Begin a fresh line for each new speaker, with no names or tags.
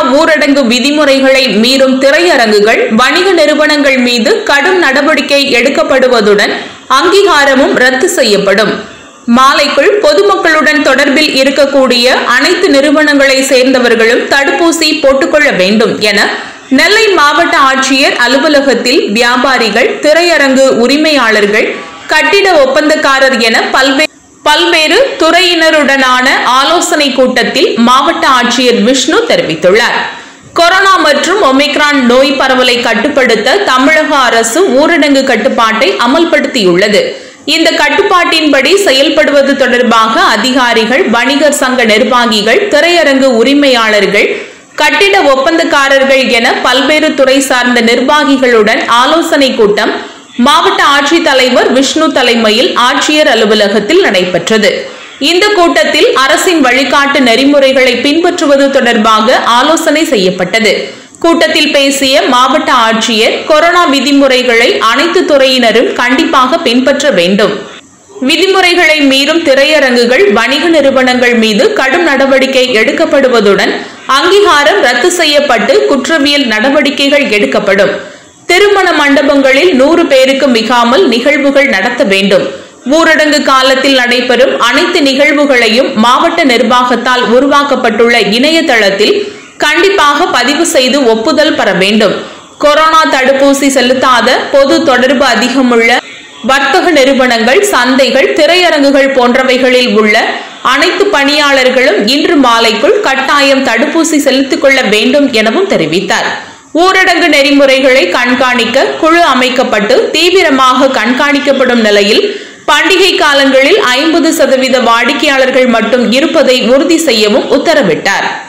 ஊரடங்கு விதிமுறைகளை மீறும் திரையரங்குகள் வணிக நிறுவனங்கள் மீது கடும் நடவடிக்கை எடுக்கப்படுவதுடன் அங்கீகாரமும் ரத்து செய்யப்படும் மாலைக்குள் பொதுமக்களுடன் தொடர்பில் இருக்கக்கூடிய அனைத்து நிறுவனங்களை சேர்ந்தவர்களும் தடுப்பூசி போட்டுக்கொள்ள வேண்டும் என நெல்லை மாவட்ட ஆட்சியர் அலுவலகத்தில் வியாபாரிகள் திரையரங்கு உரிமையாளர்கள் கட்டிட ஒப்பந்தக்காரர் என பல்வேறு பல்வேறு துறையினருடனான ஆலோசனை கூட்டத்தில் மாவட்ட ஆட்சியர் விஷ்ணு தெரிவித்துள்ளார் கொரோனா மற்றும் ஒமிக்ரான் நோய் பரவலை கட்டுப்படுத்த தமிழக அரசு ஊரடங்கு கட்டுப்பாட்டை அமல்படுத்தியுள்ளது இந்த கட்டுப்பாட்டின்படி செயல்படுவது தொடர்பாக அதிகாரிகள் வணிகர் சங்க நிர்வாகிகள் திரையரங்கு உரிமையாளர்கள் கட்டிட ஒப்பந்தக்காரர்கள் என பல்வேறு துறை சார்ந்த நிர்வாகிகளுடன் ஆலோசனை கூட்டம் மாவட்ட ஆட்சித்தலைவர் விஷ்ணு தலைமையில் ஆட்சியர் அலுவலகத்தில் நடைபெற்றது இந்த கூட்டத்தில் அரசின் வழிகாட்டு நெறிமுறைகளை பின்பற்றுவது தொடர்பாக ஆலோசனை செய்யப்பட்டது கூட்டத்தில் பேசிய மாவட்ட ஆட்சியர் கொரோனா விதிமுறைகளை அனைத்து துறையினரும் கண்டிப்பாக பின்பற்ற வேண்டும் விதிமுறைகளை மீறும் திரையரங்குகள் வணிக நிறுவனங்கள் மீது கடும் நடவடிக்கை எடுக்கப்படுவதுடன் அங்கீகாரம் ரத்து செய்யப்பட்டு குற்றவியல் நடவடிக்கைகள் எடுக்கப்படும் திருமண மண்டபங்களில் நூறு பேருக்கு மிகாமல் நிகழ்வுகள் நடத்த வேண்டும் ஊரடங்கு காலத்தில் நடைபெறும் அனைத்து நிகழ்வுகளையும் மாவட்ட நிர்வாகத்தால் உருவாக்கப்பட்டுள்ள இணையதளத்தில் கண்டிப்பாக பதிவு செய்து ஒப்புதல் பெற வேண்டும் கொரோனா தடுப்பூசி செலுத்தாத பொது தொடர்பு அதிகமுள்ள வர்த்தக நிறுவனங்கள் சந்தைகள் திரையரங்குகள் போன்றவைகளில் உள்ள அனைத்து பணியாளர்களும் இன்று மாலைக்குள் கட்டாயம் தடுப்பூசி செலுத்திக் கொள்ள வேண்டும் எனவும் தெரிவித்தார் ஊரடங்கு நெறிமுறைகளை கண்காணிக்க குழு அமைக்கப்பட்டு தீவிரமாக கண்காணிக்கப்படும் நிலையில் பண்டிகை காலங்களில் ஐம்பது சதவீத வாடிக்கையாளர்கள் மட்டும் இருப்பதை உறுதி செய்யவும் உத்தரவிட்டார்